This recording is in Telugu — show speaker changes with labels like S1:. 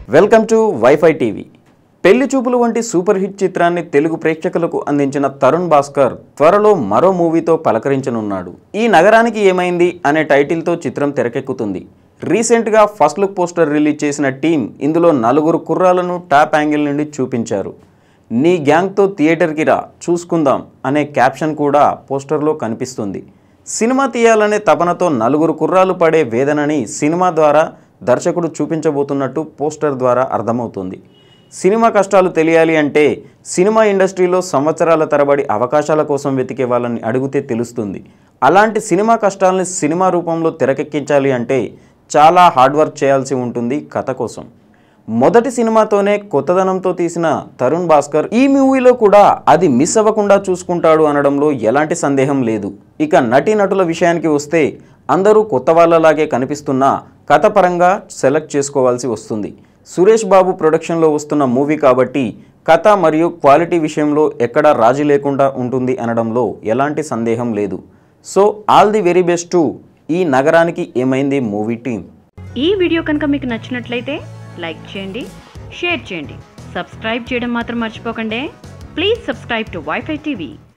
S1: వెల్కమ్ టు వైఫై టీవీ పెళ్లి చూపులు వంటి సూపర్ హిట్ చిత్రాన్ని తెలుగు ప్రేక్షకులకు అందించిన తరుణ్ భాస్కర్ త్వరలో మరో మూవీతో పలకరించనున్నాడు ఈ నగరానికి ఏమైంది అనే టైటిల్తో చిత్రం తెరకెక్కుతుంది రీసెంట్గా ఫస్ట్ లుక్ పోస్టర్ రిలీజ్ చేసిన టీం ఇందులో నలుగురు కుర్రాలను టాప్ యాంగిల్ నుండి చూపించారు నీ గ్యాంగ్తో థియేటర్కి రా చూసుకుందాం అనే క్యాప్షన్ కూడా పోస్టర్లో కనిపిస్తుంది సినిమా తీయాలనే తపనతో నలుగురు కుర్రాలు పడే వేదనని సినిమా ద్వారా దర్శకుడు చూపించబోతున్నట్టు పోస్టర్ ద్వారా అర్థమవుతుంది సినిమా కష్టాలు తెలియాలి అంటే సినిమా ఇండస్ట్రీలో సంవత్సరాల తరబడి అవకాశాల కోసం వెతికే వాళ్ళని అడిగితే తెలుస్తుంది అలాంటి సినిమా కష్టాలని సినిమా రూపంలో తెరకెక్కించాలి అంటే చాలా హార్డ్ వర్క్ చేయాల్సి ఉంటుంది కథ కోసం మొదటి సినిమాతోనే కొత్తదనంతో తీసిన తరుణ్ భాస్కర్ ఈ మూవీలో కూడా అది మిస్ అవ్వకుండా చూసుకుంటాడు అనడంలో ఎలాంటి సందేహం లేదు ఇక నటీనటుల విషయానికి వస్తే అందరూ కొత్త వాళ్ళలాగే కనిపిస్తున్నా కథ పరంగా సెలెక్ట్ చేసుకోవాల్సి వస్తుంది సురేష్ బాబు ప్రొడక్షన్లో వస్తున్న మూవీ కాబట్టి కథ మరియు క్వాలిటీ విషయంలో ఎక్కడా రాజీ లేకుండా ఉంటుంది అనడంలో ఎలాంటి సందేహం లేదు so all the very best to ఈ నగరానికి ఏమైంది మూవీ టీం
S2: ఈ వీడియో కనుక మీకు నచ్చినట్లయితే లైక్ చేయండి షేర్ చేయండి సబ్స్క్రైబ్ చేయడం మాత్రం మర్చిపోకండి please subscribe to WiFi TV